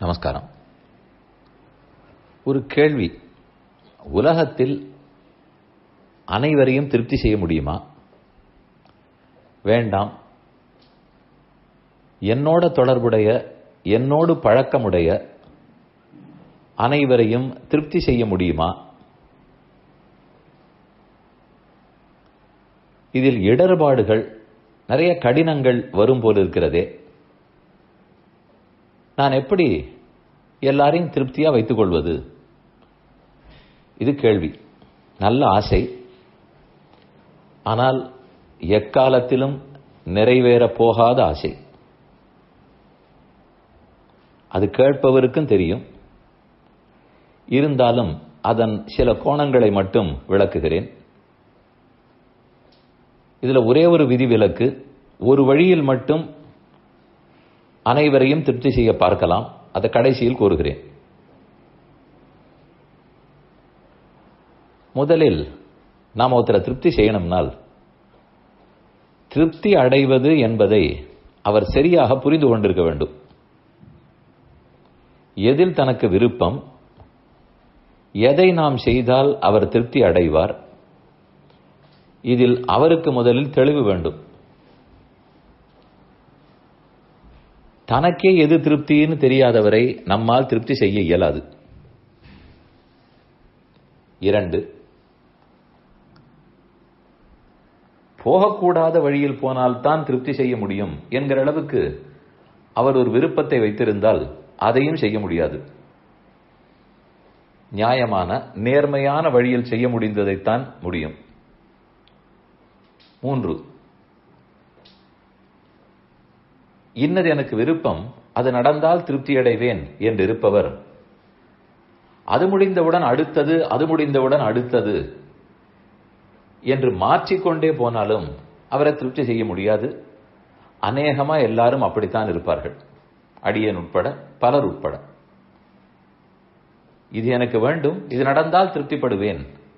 நமஸ்காரம் ஒரு கேள்வி உலகத்தில் அனைவரையும் திருப்தி செய்ய முடியுமா வேண்டாம் என்னோட தொடர்புடைய என்னோடு பழக்கமுடைய அனைவரையும் திருப்தி செய்ய முடியுமா இதில் இடர்பாடுகள் நிறைய கடினங்கள் வரும் போல் இருக்கிறதே நான் எப்படி எல்லாரையும் திருப்தியா வைத்துக் கொள்வது இது கேள்வி நல்ல ஆசை ஆனால் எக்காலத்திலும் நிறைவேறப் போகாத ஆசை அது கேட்பவருக்கும் தெரியும் இருந்தாலும் அதன் சில கோணங்களை மட்டும் விளக்குகிறேன் இதுல ஒரே ஒரு விதிவிலக்கு ஒரு வழியில் மட்டும் அனைவரையும் திருப்தி செய்ய பார்க்கலாம் அதை கடைசியில் கூறுகிறேன் முதலில் நாம் ஒருத்தரை திருப்தி செய்யணும்னால் திருப்தி அடைவது என்பதை அவர் சரியாக புரிந்து கொண்டிருக்க வேண்டும் எதில் தனக்கு விருப்பம் எதை நாம் செய்தால் அவர் திருப்தி அடைவார் இதில் அவருக்கு முதலில் தெளிவு வேண்டும் தனக்கே எது திருப்தின்னு தெரியாதவரை நம்மால் திருப்தி செய்ய இயலாது இரண்டு போகக்கூடாத வழியில் போனால்தான் திருப்தி செய்ய முடியும் என்கிற அளவுக்கு அவர் ஒரு விருப்பத்தை வைத்திருந்தால் அதையும் செய்ய முடியாது நியாயமான நேர்மையான வழியில் செய்ய முடிந்ததைத்தான் முடியும் மூன்று இன்னது எனக்கு விருப்பம் அது நடந்தால் திருப்தி அடைவேன் என்று இருப்பவர் அது முடிந்தவுடன் அடுத்தது அது முடிந்தவுடன் அடுத்தது என்று மாற்றிக்கொண்டே போனாலும் அவரை திருப்தி செய்ய முடியாது அநேகமா எல்லாரும் அப்படித்தான் இருப்பார்கள் அடியன் உட்பட பலர் உட்பட இது எனக்கு வேண்டும் இது நடந்தால் திருப்திப்படுவேன்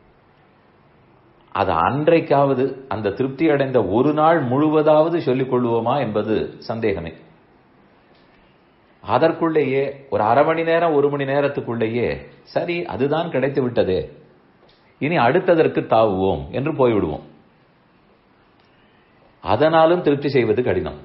அது அன்றைக்காவது அந்த திருப்தி அடைந்த ஒரு நாள் முழுவதாவது சொல்லிக் கொள்வோமா என்பது சந்தேகமே அதற்குள்ளேயே ஒரு அரை மணி நேரம் ஒரு மணி நேரத்துக்குள்ளேயே சரி அதுதான் கிடைத்து விட்டதே இனி அடுத்ததற்கு தாவுவோம் என்று போய்விடுவோம் அதனாலும் திருப்தி செய்வது கடினம்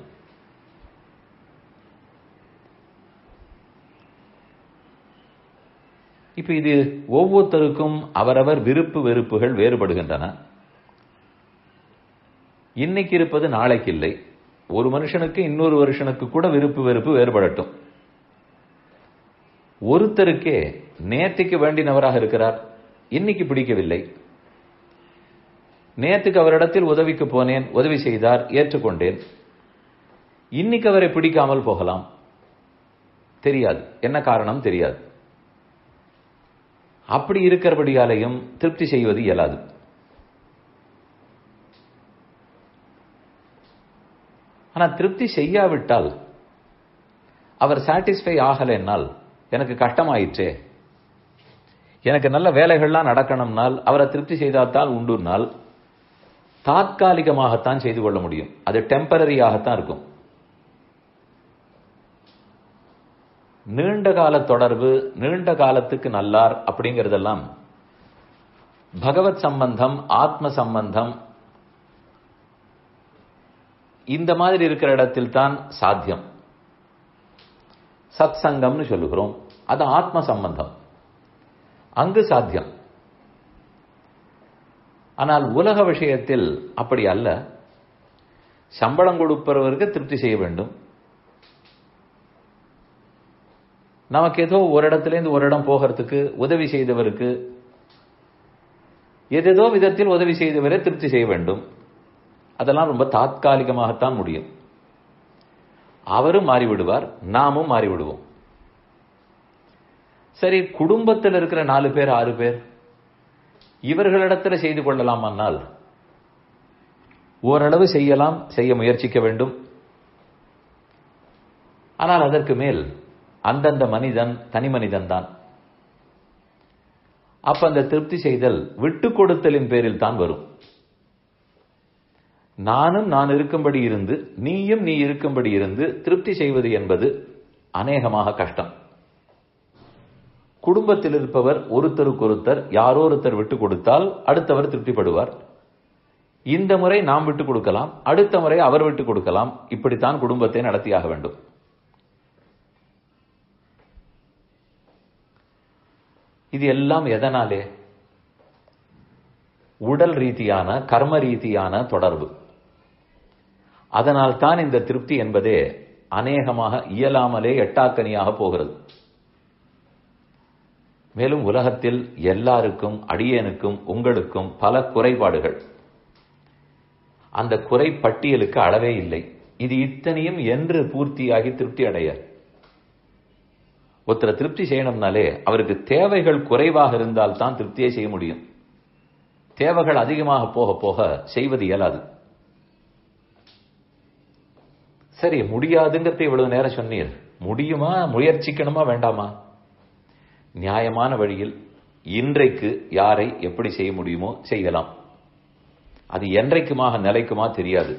இப்ப இது ஒவ்வொருத்தருக்கும் அவரவர் விருப்பு வெறுப்புகள் வேறுபடுகின்றன இன்னைக்கு இருப்பது நாளைக்கு இல்லை ஒரு மனுஷனுக்கு இன்னொரு மனுஷனுக்கு கூட விருப்பு வெறுப்பு வேறுபடட்டும் ஒருத்தருக்கே நேற்றுக்கு வேண்டினவராக இருக்கிறார் இன்னைக்கு பிடிக்கவில்லை நேற்றுக்கு அவரிடத்தில் உதவிக்கு போனேன் உதவி செய்தார் ஏற்றுக்கொண்டேன் இன்னைக்கு அவரை பிடிக்காமல் போகலாம் தெரியாது என்ன காரணம் தெரியாது அப்படி இருக்கிறபடியாலையும் திருப்தி செய்வது இயலாது ஆனா திருப்தி செய்யாவிட்டால் அவர் சாட்டிஸ்ஃபை ஆகலைன்னால் எனக்கு கஷ்டமாயிற்றே எனக்கு நல்ல வேலைகள்லாம் நடக்கணும்னால் அவரை திருப்தி செய்தால்தான் உண்டுனால் தாத்காலிகமாகத்தான் செய்து கொள்ள முடியும் அது டெம்பரரியாகத்தான் இருக்கும் நீண்ட கால தொடர்பு நீண்ட காலத்துக்கு நல்லார் அப்படிங்கறதெல்லாம் பகவத் சம்பந்தம் ஆத்ம சம்பந்தம் இந்த மாதிரி இருக்கிற இடத்தில் தான் சாத்தியம் சத் சங்கம்னு சொல்லுகிறோம் அது ஆத்ம சம்பந்தம் அங்கு சாத்தியம் ஆனால் உலக விஷயத்தில் அப்படி அல்ல சம்பளம் கொடுப்பவருக்கு திருப்தி செய்ய வேண்டும் நமக்கு ஏதோ ஒரு இடத்துலேருந்து ஒரு இடம் போகிறதுக்கு உதவி செய்தவருக்கு எதேதோ விதத்தில் உதவி செய்தவரை திருப்தி செய்ய வேண்டும் அதெல்லாம் ரொம்ப தாத்காலிகமாகத்தான் முடியும் அவரும் மாறிவிடுவார் நாமும் மாறிவிடுவோம் சரி குடும்பத்தில் இருக்கிற நாலு பேர் ஆறு பேர் இவர்களிடத்துல செய்து கொள்ளலாமானால் ஓரளவு செய்யலாம் செய்ய முயற்சிக்க வேண்டும் ஆனால் அதற்கு மேல் அந்தந்த மனிதன் தனி மனிதன் தான் அப்ப அந்த திருப்தி செய்தல் விட்டு கொடுத்தலின் பேரில் தான் வரும் நானும் நான் இருக்கும்படி இருந்து நீயும் நீ இருக்கும்படி இருந்து திருப்தி செய்வது என்பது அநேகமாக கஷ்டம் குடும்பத்தில் இருப்பவர் ஒருத்தருக்கொருத்தர் யாரோ ஒருத்தர் விட்டு கொடுத்தால் அடுத்தவர் திருப்திப்படுவார் இந்த முறை நாம் விட்டு கொடுக்கலாம் அடுத்த முறை அவர் விட்டு கொடுக்கலாம் இப்படித்தான் குடும்பத்தை நடத்தியாக வேண்டும் இது எல்லாம் எதனாலே உடல் ரீதியான கர்ம ரீதியான தொடர்பு அதனால் தான் இந்த திருப்தி என்பதே அநேகமாக இயலாமலே எட்டாக்கனியாக போகிறது மேலும் உலகத்தில் எல்லாருக்கும் அடியேனுக்கும் உங்களுக்கும் பல குறைபாடுகள் அந்த குறை பட்டியலுக்கு அளவே இல்லை இது இத்தனையும் என்று பூர்த்தியாகி திருப்தி அடைய ஒருத்தரை திருப்தி செய்யணும்னாலே அவருக்கு தேவைகள் குறைவாக இருந்தால் தான் திருப்தியை செய்ய முடியும் தேவைகள் அதிகமாக போக போக செய்வது இயலாது சரி முடியாதுங்கிறத இவ்வளவு நேரம் சொன்னீர் முடியுமா முயற்சிக்கணுமா வேண்டாமா நியாயமான வழியில் இன்றைக்கு யாரை எப்படி செய்ய முடியுமோ செய்யலாம் அது என்றைக்குமாக நிலைக்குமா தெரியாது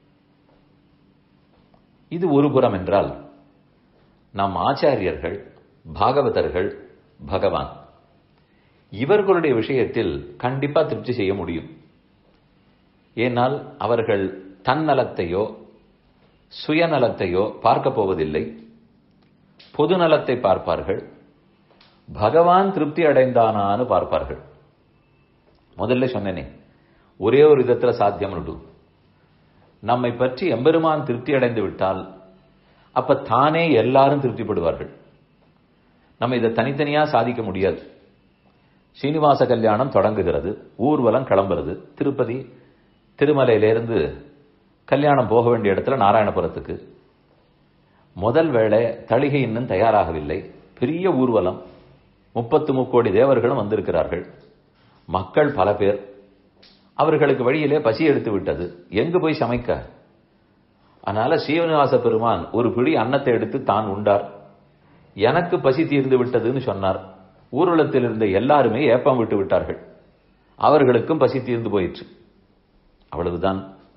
இது ஒரு புறம் என்றால் நம் ஆச்சாரியர்கள் பாகவதர்கள் பகவான் இவர்களுடைய விஷயத்தில் கண்டிப்பா திருப்தி செய்ய முடியும் ஏனால் அவர்கள் தன்னலத்தையோ சுயநலத்தையோ பார்க்க போவதில்லை பொது நலத்தை பார்ப்பார்கள் பகவான் திருப்தி அடைந்தானான்னு பார்ப்பார்கள் முதல்ல சொன்னேனே ஒரே ஒரு விதத்துல சாத்தியம் உண்டு நம்மை பற்றி எம்பெருமான் திருப்தி அடைந்து விட்டால் அப்ப தானே எல்லாரும் திருப்திப்படுவார்கள் நம்ம இதை தனித்தனியா சாதிக்க முடியாது சீனிவாச கல்யாணம் தொடங்குகிறது ஊர்வலம் கிளம்புறது திருப்பதி திருமலையிலிருந்து கல்யாணம் போக வேண்டிய இடத்துல நாராயணபுரத்துக்கு முதல் வேளை தளிகை இன்னும் தயாராகவில்லை பெரிய ஊர்வலம் முப்பத்து முக்கோடி தேவர்களும் வந்திருக்கிறார்கள் மக்கள் பல பேர் அவர்களுக்கு வழியிலே பசி எடுத்து விட்டது எங்கு போய் சமைக்க அதனால சீவனிவாச பெருமான் ஒரு பிடி அன்னத்தை எடுத்து தான் உண்டார் எனக்கு பசி தீர்ந்து விட்டதுன்னு சொன்னார் ஊர்வலத்தில் இருந்த எல்லாருமே ஏப்பம் விட்டு விட்டார்கள் அவர்களுக்கும் பசி தீர்ந்து போயிற்று அவ்வளவுதான்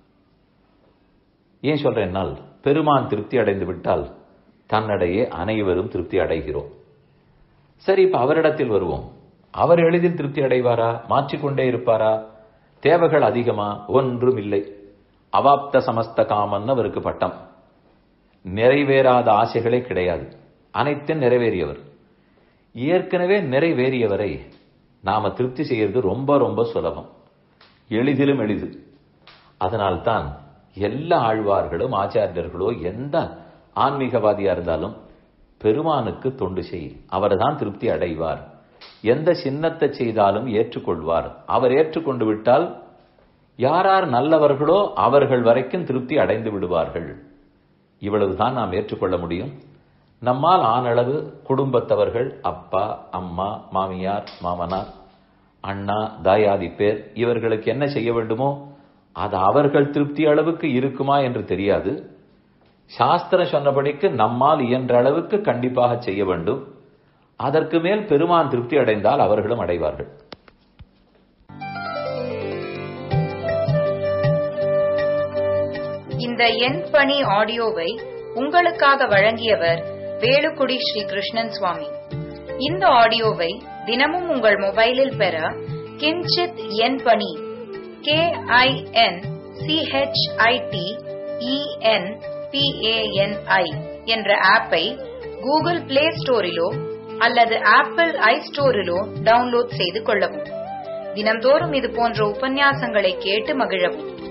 ஏன் சொல்றேன்னால் பெருமான் திருப்தி அடைந்து விட்டால் தன்னடையே அனைவரும் திருப்தி அடைகிறோம் சரி இப்ப அவரிடத்தில் வருவோம் அவர் எளிதில் திருப்தி அடைவாரா மாற்றிக்கொண்டே இருப்பாரா தேவைகள் அதிகமா ஒன்றும் இல்லை அவாப்த சமஸ்த காமன் அவருக்கு பட்டம் நிறைவேறாத ஆசைகளே கிடையாது அனைத்தும் நிறைவேறியவர் ஏற்கனவே நிறைவேறியவரை நாம திருப்தி செய்யறது ரொம்ப ரொம்ப சுலபம் எளிதிலும் எளிது அதனால்தான் எல்லா ஆழ்வார்களும் ஆச்சாரியர்களோ எந்த ஆன்மீகவாதியா இருந்தாலும் பெருமானுக்கு தொண்டு செய் அவர்தான் திருப்தி அடைவார் எந்த சின்னத்தை செய்தாலும் ஏற்றுக்கொள்வார் அவர் ஏற்றுக்கொண்டு விட்டால் யாரார் நல்லவர்களோ அவர்கள் வரைக்கும் திருப்தி அடைந்து விடுவார்கள் இவ்வளவுதான் நாம் ஏற்றுக்கொள்ள முடியும் நம்மால் ஆனளவு குடும்பத்தவர்கள் அப்பா அம்மா மாமியார் மாமனார் அண்ணா தாயாதி பேர் இவர்களுக்கு என்ன செய்ய வேண்டுமோ அது அவர்கள் திருப்தி அளவுக்கு இருக்குமா என்று தெரியாது சாஸ்திரம் சொன்னபடிக்கு நம்மால் இயன்ற அளவுக்கு கண்டிப்பாக செய்ய வேண்டும் அதற்கு மேல் பெருமான் திருப்தி அடைந்தால் அவர்களும் அடைவார்கள் இந்த எண் பணி ஆடியோவை உங்களுக்காக வழங்கியவர் வேலுக்குடி ஸ்ரீ கிருஷ்ணன் சுவாமி இந்த ஆடியோவை தினமும் உங்கள் மொபைலில் பெற கிஞ்சித் எண் பணி கே ஐ என் சிஹெச்ஐடி இஎன் பிஏஎன்ஐ என்ற ஆப்பை கூகுள் பிளே ஸ்டோரிலோ அல்லது ஆப்பிள் ஐ ஸ்டோரிலோ டவுன்லோட் செய்து கொள்ளவும் தினம்தோறும் இது போன்ற உபன்யாசங்களை கேட்டு மகிழவும்